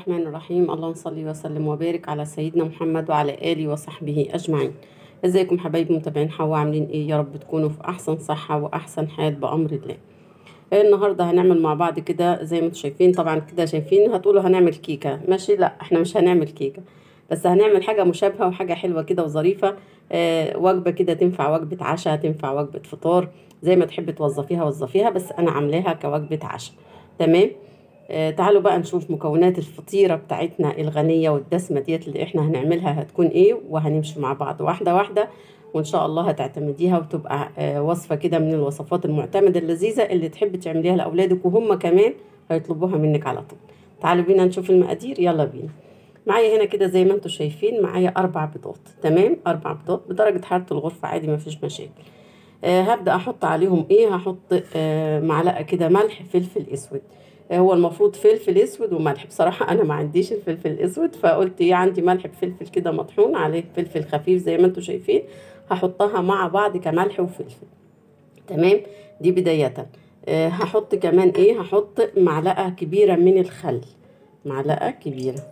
الرحمن الرحيم اللهم صل وسلم وبارك على سيدنا محمد وعلى آله وصحبه أجمعين ازيكم حبايبي متابعين حوا عاملين ايه يا رب تكونوا في احسن صحة واحسن حال بأمر الله النهارده هنعمل مع بعض كده زي ما انتم شايفين طبعا كده شايفين هتقولوا هنعمل كيكة ماشي لا احنا مش هنعمل كيكة بس هنعمل حاجة مشابهة وحاجة حلوة كده وظريفة آه وجبة كده تنفع وجبة عشاء تنفع وجبة فطار زي ما تحبي توظفيها وظفيها بس انا عاملاها كوجبة عشاء تمام آه تعالوا بقى نشوف مكونات الفطيرة بتاعتنا الغنية والدسمة ديت اللي احنا هنعملها هتكون ايه وهنمشي مع بعض واحدة واحدة وان شاء الله هتعتمديها وتبقى آه وصفة كده من الوصفات المعتمدة اللذيذة اللي تحبي تعمليها لأولادك وهم كمان هيطلبوها منك على طول تعالوا بينا نشوف المقادير يلا بينا معايا هنا كده زي ما انتم شايفين معايا اربع بيضات تمام اربع بيضات بدرجة حرارة الغرفة عادي مفيش مشاكل آه هبدأ احط عليهم ايه هحط آه معلقة كده ملح فلفل اسود هو المفروض فلفل اسود وملح بصراحه انا ما عنديش الفلفل الاسود فقلت ايه عندي ملح بفلفل كده مطحون عليه فلفل خفيف زي ما انتم شايفين هحطها مع بعض كملح وفلفل تمام دي بدايه أه هحط كمان ايه هحط معلقه كبيره من الخل معلقه كبيره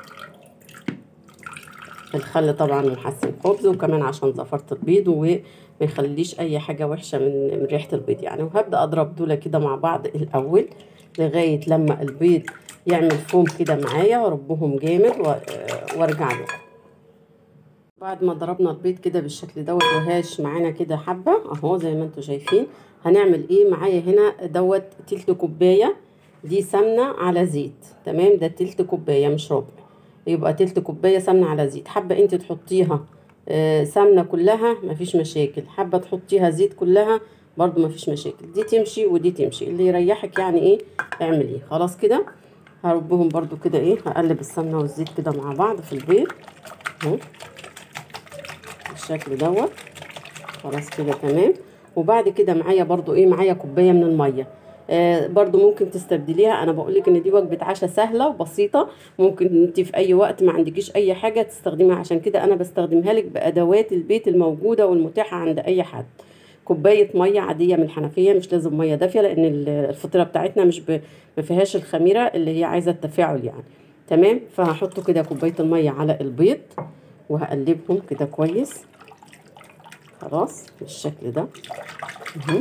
الخل طبعا محسن خبز وكمان عشان زفرت البيض وما يخليش اي حاجه وحشه من من ريحه البيض يعني وهبدا اضرب دول كده مع بعض الاول لغايه لما البيض يعمل فوم كده معايا واربهم جامد وارجع له بعد ما ضربنا البيض كده بالشكل دوت وهاش معانا كده حبه اهو زي ما انتم شايفين هنعمل ايه معايا هنا دوت تلت كوبايه دي سمنه على زيت تمام ده تلت كوبايه مش ربع يبقى تلت كوبايه سمنه على زيت حابه انت تحطيها آه سمنه كلها مفيش مشاكل حابه تحطيها زيت كلها برضو مفيش مشاكل دي تمشي ودي تمشي اللي يريحك يعني ايه اعمليه خلاص كده هربهم برضو كده ايه هقلب السمنه والزيت كده مع بعض في البيض اهو بالشكل دوت خلاص كده تمام وبعد كده معايا برضو ايه معايا كوبايه من الميه آه برضو ممكن تستبدليها انا بقولك ان دي وجبه عشاء سهله وبسيطه ممكن انت في اي وقت ما عندكيش اي حاجه تستخدميها عشان كده انا بستخدمها لك بادوات البيت الموجوده والمتاحه عند اي حد كوبايه ميه عاديه من الحنفيه مش لازم ميه دافيه لان الفطيره بتاعتنا مش ب... ما فيهاش الخميره اللي هي عايزه التفاعل يعني تمام فهحط كده كوبايه الميه على البيض وهقلبهم كده كويس خلاص بالشكل ده اهو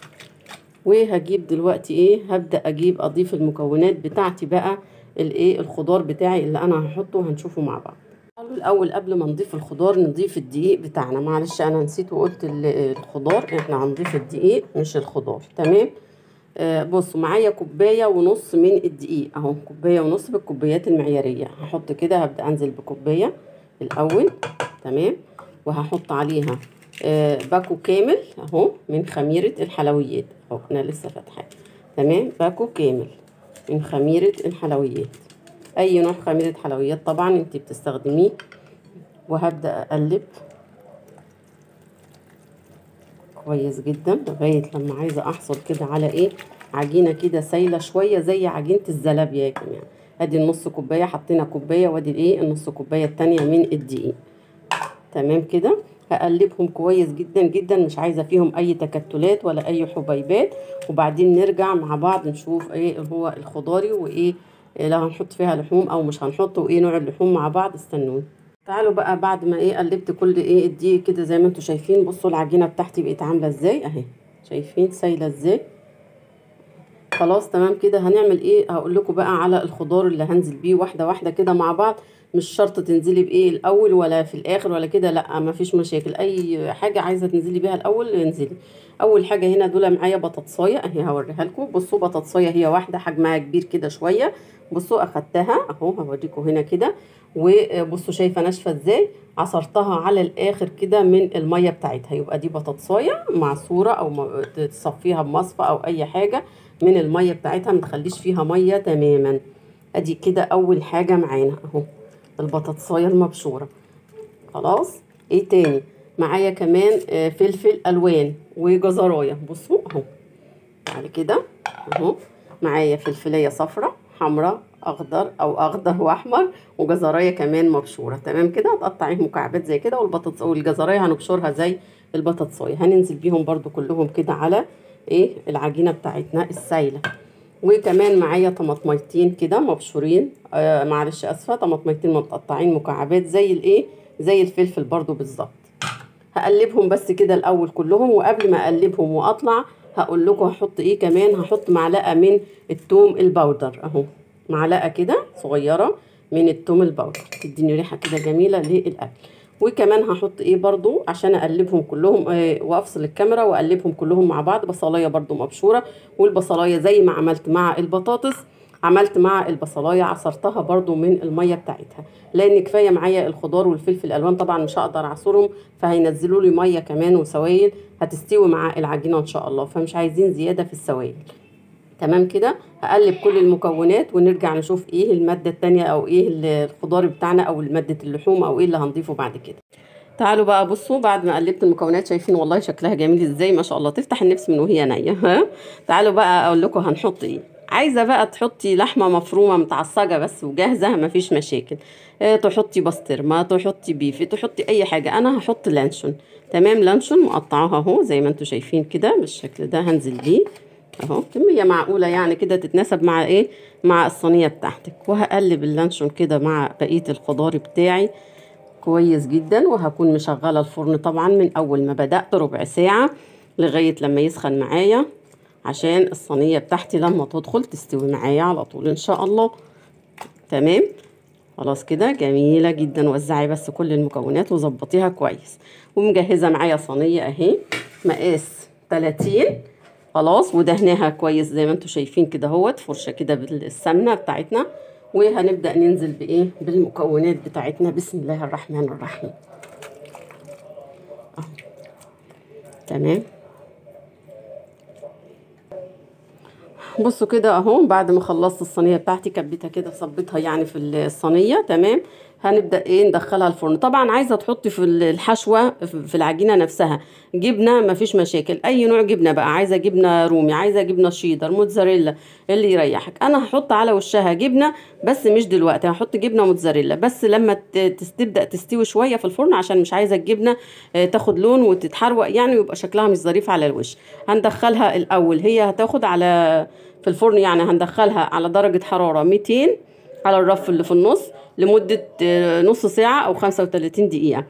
وهجيب دلوقتي ايه هبدا اجيب اضيف المكونات بتاعتي بقى الايه الخضار بتاعي اللي انا هحطه هنشوفه مع بعض قالوا الاول قبل ما نضيف الخضار نضيف الدقيق بتاعنا معلش انا نسيت وقلت الخضار احنا هنضيف الدقيق مش الخضار تمام آه بصوا معايا كوبايه ونص من الدقيق اهو كوبايه ونص بالكوبايات المعياريه هحط كده هبدا انزل بكوبايه الاول تمام وهحط عليها آه باكو كامل اهو من خميره الحلويات اهو انا لسه فاتحاه تمام باكو كامل من خميره الحلويات اي نوع خميره حلويات طبعا انت بتستخدميه وهبدا اقلب كويس جدا لغايه لما عايزه احصل كده على ايه عجينه كده سايله شويه زي عجينه الزلابيه يا جماعه ادي النص كوبايه حطينا كوبايه وادي الايه النص كوبايه التانية من الدقيق تمام كده هقلبهم كويس جدا جدا مش عايزه فيهم اي تكتلات ولا اي حبيبات وبعدين نرجع مع بعض نشوف ايه هو الخضاري وايه لو هنحط فيها لحوم او مش هنحط وايه نوع اللحوم مع بعض استنوني تعالوا بقى بعد ما ايه قلبت كل ايه الدقيق كده زي ما انتم شايفين بصوا العجينه بتاعتي بقت عامله ازاي اهي شايفين سايله ازاي خلاص تمام كده هنعمل ايه هقول لكم بقى على الخضار اللي هنزل بيه واحده واحده كده مع بعض مش شرط تنزلي بايه الاول ولا في الاخر ولا كده لا مفيش مشاكل اي حاجه عايزه تنزلي بيها الاول انزلي اول حاجه هنا دول معايا بطاطسايه اهي هوريها لكم بصوا بطاطسايه هي واحده حجمها كبير كده شويه بصوا اخدتها اهو هوريكم هنا كده وبصوا شايفه ناشفه ازاي عصرتها على الاخر كده من الميه بتاعتها يبقى دي بطاطسايه معصوره او تصفيها بمصفى او اي حاجه من الميه بتاعتها ما تخليش فيها ميه تماما ادي كده اول حاجه معانا اهو البطاطسايه المبشوره خلاص ايه تاني معايا كمان فلفل الوان وجزرايه بصوا اهو بعد كده اهو معايا فلفلايه صفراء حمراء اخضر او اخضر واحمر وجزرايه كمان مبشوره تمام كده هتقطعيهم مكعبات زي كده والبطاطس والجزرايه هنبشرها زي البطاطسايه هننزل بيهم برضو كلهم كده على ايه العجينه بتاعتنا السايله وكمان معايا طماطميتين كده مبشورين آه معلش اسفه طماطميتين متقطعين مكعبات زي الايه زي الفلفل برضو بالظبط هقلبهم بس كده الاول كلهم وقبل ما اقلبهم واطلع هقول لكم هحط ايه كمان هحط معلقه من التوم الباودر اهو معلقه كده صغيره من التوم الباودر تديني ريحه كده جميله للاكل وكمان هحط ايه برضو عشان اقلبهم كلهم آه وافصل الكاميرا واقلبهم كلهم مع بعض بصلايه برضو مبشوره والبصلايه زي ما عملت مع البطاطس عملت مع البصلايه عصرتها برضو من الميه بتاعتها لان كفايه معايا الخضار والفلفل الالوان طبعا مش هقدر اعصرهم فهينزلوا لي ميه كمان وسوائل هتستوي مع العجينه ان شاء الله فمش عايزين زياده في السوائل تمام كده هقلب كل المكونات ونرجع نشوف ايه الماده التانية او ايه الخضار بتاعنا او ماده اللحوم او ايه اللي هنضيفه بعد كده تعالوا بقى بصوا بعد ما قلبت المكونات شايفين والله شكلها جميل ازاي ما شاء الله تفتح النفس من وهي نيه ها تعالوا بقى اقول لكم هنحط ايه عايزه بقى تحطي لحمه مفرومه متعصجه بس وجاهزه مفيش مشاكل اه تحطي بسطرمه تحطي بيف تحطي اي حاجه انا هحط لانشون تمام لانشون مقطعاها اهو زي ما انتم شايفين كده بالشكل ده هنزل بيه اهو كميه معقوله يعني كده تتناسب مع ايه مع الصينيه بتاعتك وهقلب اللانشون كده مع بقيه الخضار بتاعي كويس جدا وهكون مشغله الفرن طبعا من اول ما بدات ربع ساعه لغايه لما يسخن معايا عشان الصينيه بتاعتي لما تدخل تستوي معايا على طول ان شاء الله تمام خلاص كده جميله جدا وزعي بس كل المكونات وظبطيها كويس ومجهزه معايا صينيه اهي مقاس 30 خلاص ودهناها كويس زي ما انتم شايفين كده اهوت فرشه كده بالسمنه بتاعتنا وهنبدا ننزل بايه بالمكونات بتاعتنا بسم الله الرحمن الرحيم اهو تمام بصوا كده اهو بعد ما خلصت الصينيه بتاعتي كبيتها كده صبيتها يعني في الصينيه تمام هنبدا ايه ندخلها الفرن طبعا عايزه تحطي في الحشوه في العجينه نفسها جبنه مفيش مشاكل اي نوع جبنه بقى عايزه جبنه رومي عايزه جبنه شيدر موتزاريلا اللي يريحك انا هحط على وشها جبنه بس مش دلوقتي هحط جبنه موتزاريلا بس لما تبدا تستوي شويه في الفرن عشان مش عايزه الجبنه تاخد لون وتتحروق يعني ويبقى شكلها مش ظريف على الوش هندخلها الاول هي هتاخد على في الفرن يعني هندخلها على درجه حراره 200 على الرف اللي في النص لمدة نص ساعة أو خمسة وتلاتين دقيقة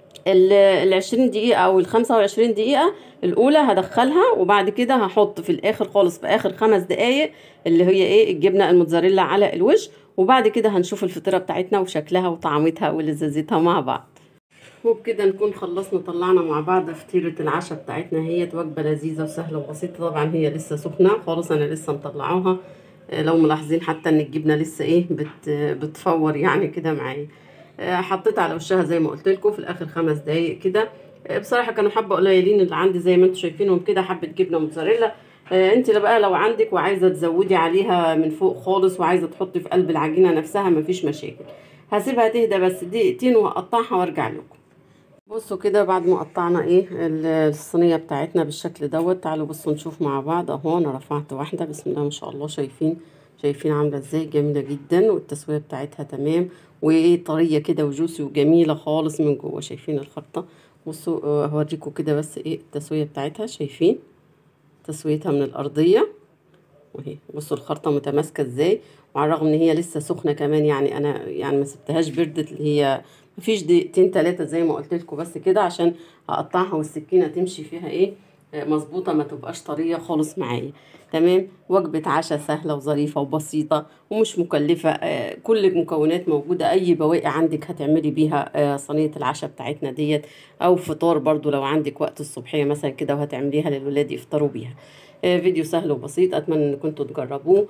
العشرين دقيقة أو الخمسة وعشرين دقيقة الأولى هدخلها وبعد كده هحط في الآخر خالص في آخر خمس دقايق اللي هي إيه الجبنة الموتزاريلا على الوش وبعد كده هنشوف الفطيرة بتاعتنا وشكلها وطعمتها ولذاذتها مع بعض وبكده نكون خلصنا طلعنا مع بعض فطيرة العشاء بتاعتنا هي وجبة لذيذة وسهلة وبسيطة طبعا هي لسه سخنة خالص أنا لسه مطلعاها لو ملاحظين حتى ان الجبنه لسه ايه بت بتفور يعني كده معايا حطيت على وشها زي ما قلت لكم في الاخر خمس دقايق كده بصراحه كانوا حبه قليلين اللي عندي زي ما انتم شايفينهم كده حبه جبنه موتزاريلا انت بقى لو عندك وعايزه تزودي عليها من فوق خالص وعايزه تحطي في قلب العجينه نفسها مفيش مشاكل هسيبها تهدى بس دقيقتين وهقطعها وارجع لكم بصوا كده بعد ما قطعنا ايه الصينيه بتاعتنا بالشكل دوت تعالوا بصوا نشوف مع بعض اهو انا رفعت واحده بسم الله ما شاء الله شايفين شايفين عامله ازاي جميله جدا والتسويه بتاعتها تمام وايه طريه كده وجوسي وجميله خالص من جوه شايفين الخرطه بصوا هوريكم كده بس ايه التسويه بتاعتها شايفين تسويتها من الارضيه وهي بصوا الخرطه متماسكه ازاي وعلى الرغم ان هي لسه سخنه كمان يعني انا يعني ما سبتهاش بردت اللي هي مفيش دقيقتين تلاتة زي ما قلت لكم بس كده عشان اقطعها والسكينه تمشي فيها ايه مظبوطه ما تبقاش طريه خالص معايا تمام وجبه عشاء سهله وظريفه وبسيطه ومش مكلفه كل المكونات موجوده اي بواقي عندك هتعملي بيها صينيه العشاء بتاعتنا ديت او فطار برضو لو عندك وقت الصبحيه مثلا كده وهتعمليها للولاد يفطروا بيها فيديو سهل وبسيط اتمنى ان كنتوا تجربوه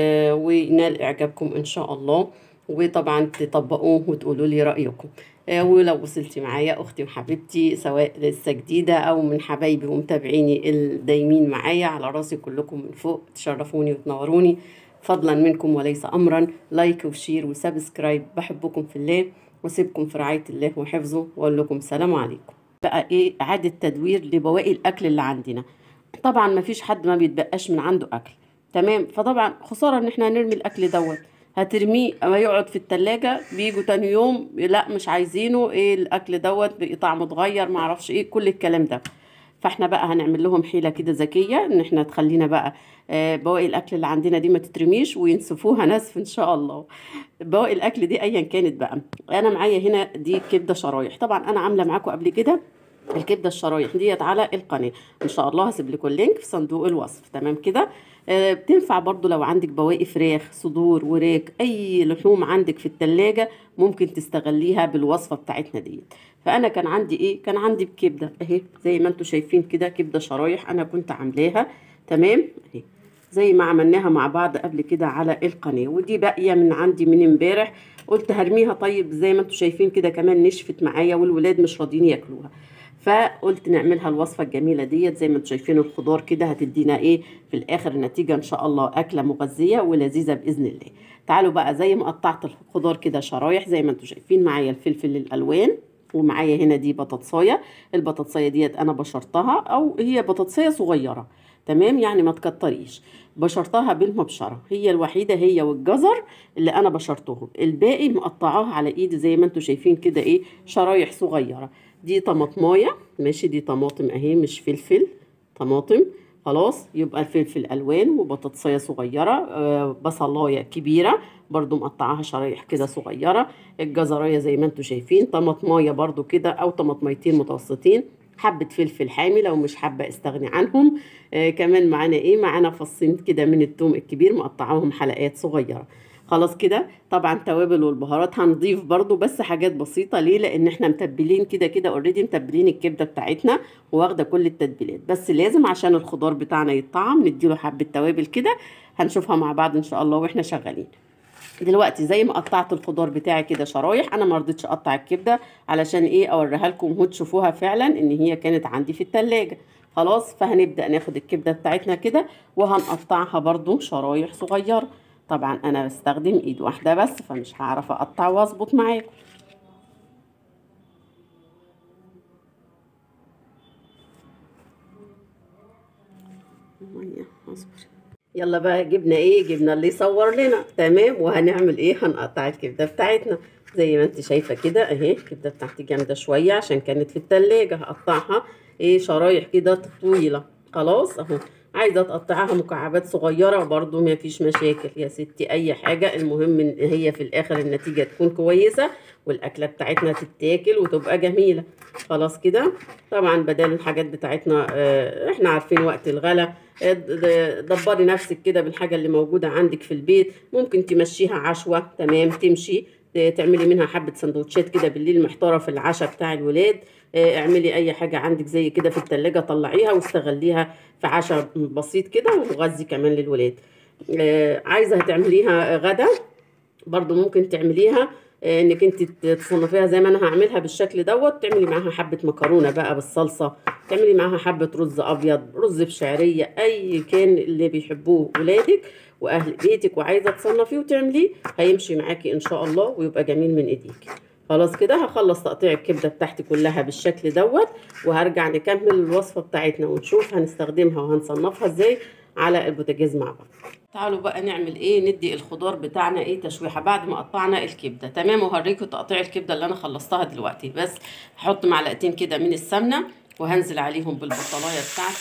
وينال اعجابكم ان شاء الله وطبعا تطبقوه وتقولوا لي رايكم ولو وصلتي معايا اختي وحبيبتي سواء لسه جديده او من حبايبي ومتابعيني الدايمين معايا على راسي كلكم من فوق تشرفوني وتنوروني فضلا منكم وليس امرا لايك وشير وسبسكرايب بحبكم في الله واسيبكم في رعايه الله وحفظه واقول لكم سلام عليكم بقى ايه اعاده تدوير لبواقي الاكل اللي عندنا طبعا ما فيش حد ما بيتبقاش من عنده اكل تمام فطبعا خساره ان احنا نرمي الاكل دوت هترميه اما يقعد في التلاجة بيجوا تاني يوم لا مش عايزينه ايه الاكل دوت بقى طعمه اتغير معرفش ايه كل الكلام ده فاحنا بقى هنعمل لهم حيله كده ذكيه ان احنا تخلينا بقى آه، بواقي الاكل اللي عندنا دي ما تترميش وينسفوها نسف ان شاء الله بواقي الاكل دي ايا كانت بقى انا معايا هنا دي كبده شرايح طبعا انا عامله معاكم قبل كده الكبده الشرايح ديت على القناه ان شاء الله هسيب لكم اللينك في صندوق الوصف تمام كده آه، بتنفع برضو لو عندك بواقي فراخ صدور وراك اي لحوم عندك في التلاجة ممكن تستغليها بالوصفه بتاعتنا ديت فانا كان عندي ايه كان عندي بكبده اهي زي ما انتم شايفين كده كبده شرايح انا كنت عاملاها تمام اهي زي ما عملناها مع بعض قبل كده على القناه ودي باقيه من عندي من امبارح قلت هرميها طيب زي ما انتم شايفين كده كمان نشفت معايا والولاد مش راضيين ياكلوها فقلت نعملها الوصفه الجميله ديت زي ما انتم شايفين الخضار كده هتدينا ايه في الاخر النتيجه ان شاء الله اكله مغذيه ولذيذه باذن الله تعالوا بقى زي ما قطعت الخضار كده شرايح زي ما انتم شايفين معايا الفلفل الالوان ومعايا هنا دي بطاطسايه البطاطسايه ديت انا بشرتها او هي بطاطسايه صغيره تمام يعني ما تكتريش بشرتها بالمبشره هي الوحيده هي والجزر اللي انا بشرتهم الباقي مقطعاها على ايدي زي ما انتم شايفين كده ايه شرايح صغيره دي طماطمايه ماشي دي طماطم اهي مش فلفل طماطم خلاص يبقى الفلفل الوان وبطاطسايه صغيره آه بصلايه كبيره برضو مقطعاها شرايح كده صغيره الجزرايه زي ما انتم شايفين طماطمايه برضو كده او طماطميتين متوسطين حبة فلفل حامي لو مش حابة استغني عنهم آه كمان معانا ايه معانا فصين كده من التوم الكبير مقطعاهم حلقات صغيرة خلاص كده طبعا توابل والبهارات هنضيف برضو بس حاجات بسيطة ليه لان احنا متبلين كده كده اوريدي متبلين الكبدة بتاعتنا واخدة كل التتبيلات بس لازم عشان الخضار بتاعنا يتطعم نديله حبة توابل كده هنشوفها مع بعض ان شاء الله واحنا شغالين دلوقتي زي ما قطعت الخضار بتاعي كده شرايح انا ما رضيتش اقطع الكبده علشان ايه اوريها لكم وتشوفوها فعلا ان هي كانت عندي في التلاجة خلاص فهنبدا ناخد الكبده بتاعتنا كده وهنقطعها برضو شرايح صغيره طبعا انا بستخدم ايد واحده بس فمش هعرف اقطع واظبط معاكم مية اصبر يلا بقى جبنا ايه جبنا اللي يصور لنا تمام وهنعمل ايه هنقطع الكبده بتاعتنا زي ما انت شايفه كده اهي الكبده بتاعتي جامده شويه عشان كانت في التلاجة هقطعها ايه شرايح كده طويله خلاص اهو عايزه تقطعها مكعبات صغيره برضو ما فيش مشاكل يا ستي اي حاجه المهم ان هي في الاخر النتيجه تكون كويسه والاكله بتاعتنا تتاكل وتبقى جميله خلاص كده طبعا بدل الحاجات بتاعتنا اه احنا عارفين وقت الغلا دبري نفسك كده بالحاجه اللي موجوده عندك في البيت ممكن تمشيها عشوه تمام تمشي تعملي منها حبه سندوتشات كده بالليل محتاره في العشاء بتاع الولاد اعملي اي حاجه عندك زي كده في التلاجة طلعيها واستغليها في عشاء بسيط كده ومغذي كمان للولاد عايزه تعمليها غدا برضو ممكن تعمليها انك انت تصنفيها زي ما انا هعملها بالشكل دوت تعملي معاها حبه مكرونه بقى بالصلصه تعملي معاها حبه رز ابيض رز بشعريه اي كان اللي بيحبوه ولادك واهل بيتك وعايزه تصنفيه وتعمليه هيمشي معاكي ان شاء الله ويبقى جميل من ايديك خلاص كده هخلص تقطيع الكبده بتاعتي كلها بالشكل دوت وهرجع نكمل الوصفه بتاعتنا ونشوف هنستخدمها وهنصنفها ازاي على البوتاجاز مع بعض تعالوا بقى نعمل ايه ندي الخضار بتاعنا ايه تشويحه بعد ما قطعنا الكبده تمام وهوريكم تقطيع الكبده اللي انا خلصتها دلوقتي بس هحط معلقتين كده من السمنه وهنزل عليهم بالبصلايه بتاعتي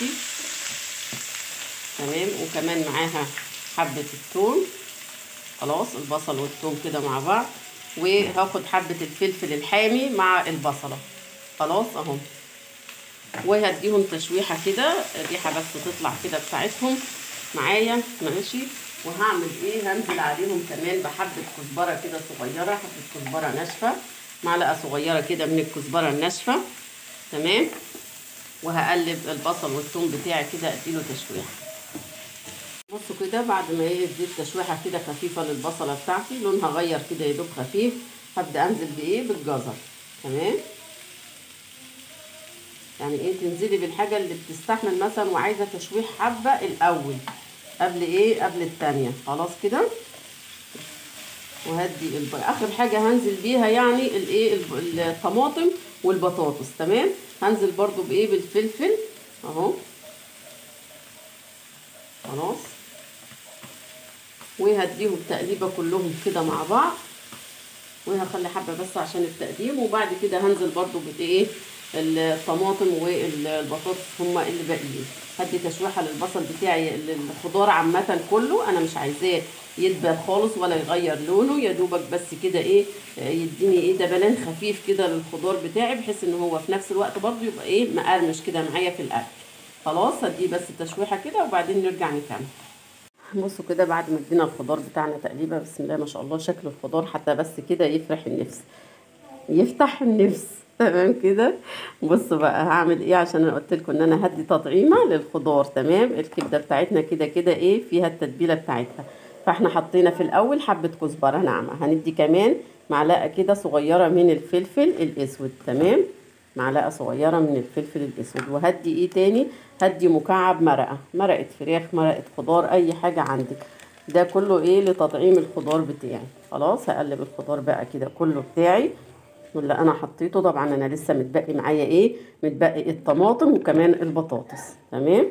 تمام وكمان معاها حبه الثوم خلاص البصل والثوم كده مع بعض وهاخد حبه الفلفل الحامي مع البصله خلاص اهو وهديهم تشويحه كده الريحه بس تطلع كده بتاعتهم معايا ماشي وهعمل ايه هنزل عليهم كمان بحبه كزبره كده صغيره حبه كزبره ناشفه معلقه صغيره كده من الكزبره الناشفه تمام وهقلب البصل والثوم بتاعي كده اديله تشويحه بصوا كده بعد ما ايه اديت تشويحه كده خفيفه للبصله بتاعتي لونها غير كده يدوب خفيف هبدا انزل بايه بالجزر تمام يعني ايه تنزلي بالحاجه اللي بتستحمل مثلا وعايزه تشويح حبه الاول قبل ايه قبل التانية خلاص كده وهدي الب... اخر حاجه هنزل بيها يعني الايه الطماطم والبطاطس تمام هنزل برضو بايه بالفلفل اهو خلاص وهديهم تقليبه كلهم كده مع بعض وهخلي حبه بس عشان التقديم وبعد كده هنزل برضو بايه الطماطم والبطاطس هما اللي باقيين هدي تشويحه للبصل بتاعي الخضار عامه كله انا مش عايزاه يدبل خالص ولا يغير لونه يا دوبك بس كده ايه يديني ايه دبلان خفيف كده للخضار بتاعي بحيث ان هو في نفس الوقت برضو يبقى ايه مقرمش كده معايا في الاكل خلاص هديه بس تشويحه كده وبعدين نرجع نكمل بصوا كده بعد ما ادينا الخضار بتاعنا تقليبه بسم الله ما شاء الله شكل الخضار حتى بس كده يفرح النفس يفتح النفس تمام كده بصوا بقى هعمل ايه عشان انا قلت لكم ان انا هدي تطعيمه للخضار تمام الكبده بتاعتنا كده كده ايه فيها التتبيله بتاعتها فاحنا حطينا في الاول حبه كزبره ناعمه هندي كمان معلقه كده صغيره من الفلفل الاسود تمام معلقه صغيره من الفلفل الاسود وهدي ايه تاني هدي مكعب مرقه مرقه فراخ مرقه خضار اي حاجه عندك ده كله ايه لتطعيم الخضار بتاعي خلاص هقلب الخضار بقى كده كله بتاعي واللي انا حطيته طبعا انا لسه متبقي معايا ايه متبقي الطماطم وكمان البطاطس تمام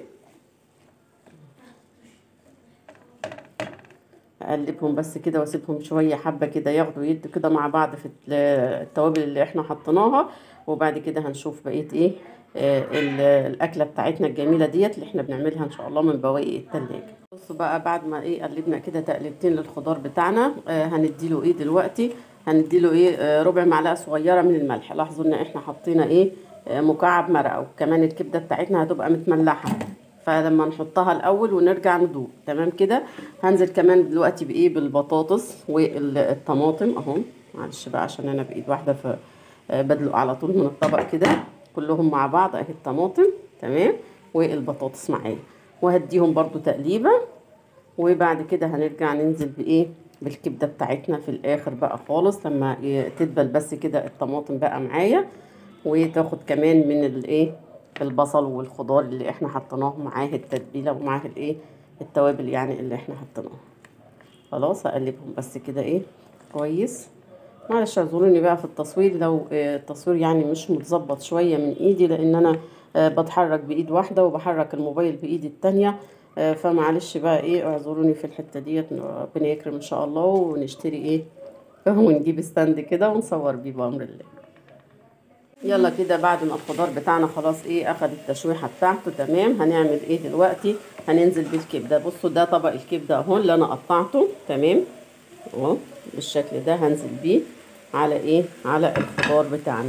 اقلبهم بس كده واسيبهم شويه حبه كده ياخدوا يدوا كده مع بعض في التوابل اللي احنا حطيناها وبعد كده هنشوف بقيه ايه آه الاكله بتاعتنا الجميله ديت اللي احنا بنعملها ان شاء الله من بواقي التلاجة بصوا بقى بعد ما ايه قلبنا كده تقلبتين للخضار بتاعنا آه هنديله ايه دلوقتي هنديله ايه آه ربع معلقه صغيره من الملح لاحظوا ان احنا حطينا ايه آه مكعب مرقه وكمان الكبده بتاعتنا هتبقى متملحه فلما نحطها الاول ونرجع ندوق تمام كده هنزل كمان دلوقتي بايه بالبطاطس والطماطم اهو معلش بقى عشان انا بايد واحده ف بدلق على طول من الطبق كده كلهم مع بعض اهي الطماطم تمام والبطاطس معايا وهديهم برضو تقليبه وبعد كده هنرجع ننزل بايه بالكبده بتاعتنا في الاخر بقى خالص لما تدبل بس كده الطماطم بقى معايا وتاخد كمان من الايه البصل والخضار اللي احنا حطيناه معاه التتبيله ومعاه الايه التوابل يعني اللي احنا حطيناها خلاص هقلبهم بس كده ايه كويس معلش اعذروني بقى في التصوير لو التصوير يعني مش متظبط شويه من ايدي لان انا بتحرك بايد واحده وبحرك الموبايل بايدي التانية فمعلش بقى ايه اعذروني في الحته ديت ربنا يكرم ان شاء الله ونشتري ايه ونجيب ستاند كده ونصور بيه بامر الله يلا كده بعد ما الخضار بتاعنا خلاص ايه اخد التشويحه بتاعته تمام هنعمل ايه دلوقتي هننزل بالكبده بصوا ده طبق الكبده اهو اللي انا قطعته تمام اهو بالشكل ده هنزل بيه على ايه على الخضار بتاعنا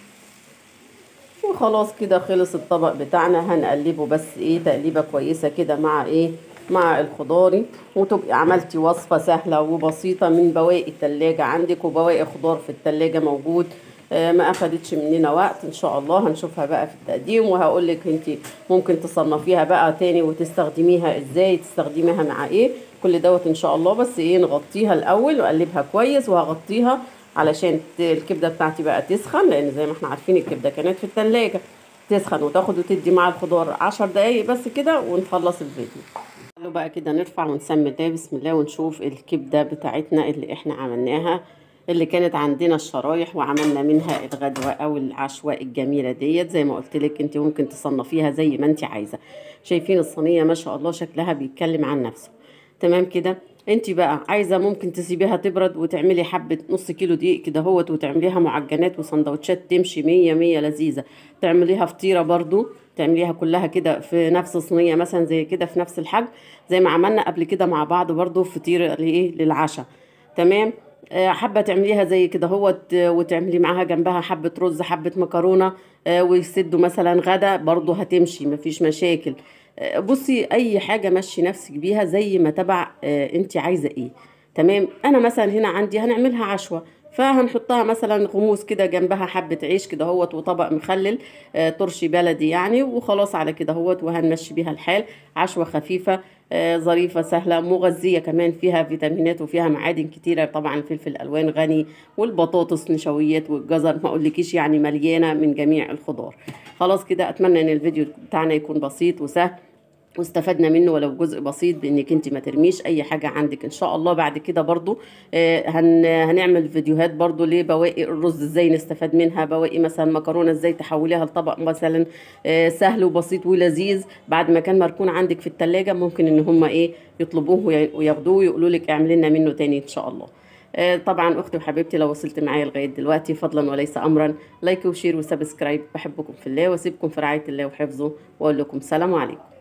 وخلاص كده خلص الطبق بتاعنا هنقلبه بس ايه تقليبه كويسه كده مع ايه مع الخضاري وتبقي عملتي وصفه سهله وبسيطه من بواقي التلاجة عندك وبواقي خضار في التلاجة موجود ما اخدتش مننا وقت ان شاء الله هنشوفها بقى في التقديم وهقول لك انت ممكن تصنفيها بقى تاني وتستخدميها ازاي تستخدميها مع ايه كل دوت ان شاء الله بس ايه نغطيها الاول واقلبها كويس وهغطيها علشان الكبده بتاعتي بقى تسخن لان زي ما احنا عارفين الكبده كانت في التلاجة تسخن وتاخد وتدي مع الخضار عشر دقايق بس كده ونخلص الفيديو قالوا بقى كده نرفع ونسمي الله بسم الله ونشوف الكبده بتاعتنا اللي احنا عملناها اللي كانت عندنا الشرايح وعملنا منها الغدوة او العشوة الجميلة ديت زي ما قلت لك انت ممكن تصنفيها زي ما انت عايزة شايفين الصينية ما شاء الله شكلها بيتكلم عن نفسه تمام كده انت بقى عايزة ممكن تسيبيها تبرد وتعملي حبة نص كيلو دقيق كده هوت وتعمليها معجنات وسندوتشات تمشي مية مية لذيذة تعمليها فطيرة برضو تعمليها كلها كده في نفس صينية مثلا زي كده في نفس الحجم زي ما عملنا قبل كده مع بعض برضو فطيرة لايه للعشاء تمام حابه تعمليها زي كده هوت وتعملي معاها جنبها حبه رز حبه مكرونه ويسدوا مثلا غدا برضو هتمشي مفيش مشاكل بصي اي حاجه مشي نفسك بيها زي ما تبع انت عايزه ايه تمام انا مثلا هنا عندي هنعملها عشوه فهنحطها مثلا غموس كده جنبها حبة عيش كده هوت وطبق مخلل آه ترشي بلدي يعني وخلاص على كده هوت وهنمشي بيها الحال عشوة خفيفة آه ظريفة سهلة مغذية كمان فيها فيتامينات وفيها معادن كتيرة طبعا الفلفل الألوان غني والبطاطس نشويات والجزر ما أقولكيش يعني مليانة من جميع الخضار خلاص كده أتمنى إن الفيديو بتاعنا يكون بسيط وسهل واستفدنا منه ولو جزء بسيط بانك انت ما ترميش اي حاجه عندك ان شاء الله بعد كده برضو آه هن هنعمل فيديوهات برضو لبواقي الرز ازاي نستفاد منها بواقي مثلا مكرونه ازاي تحوليها لطبق مثلا آه سهل وبسيط ولذيذ بعد ما كان مركون عندك في التلاجة ممكن ان هم ايه يطلبوه وياخدوه ويقولوا لك اعملي لنا منه تاني ان شاء الله آه، طبعا اختي وحبيبتي لو وصلت معايا لغايه دلوقتي فضلا وليس امرا لايك وشير وسبسكرايب بحبكم في الله واسيبكم في رعايه الله وحفظه واقول لكم سلام عليكم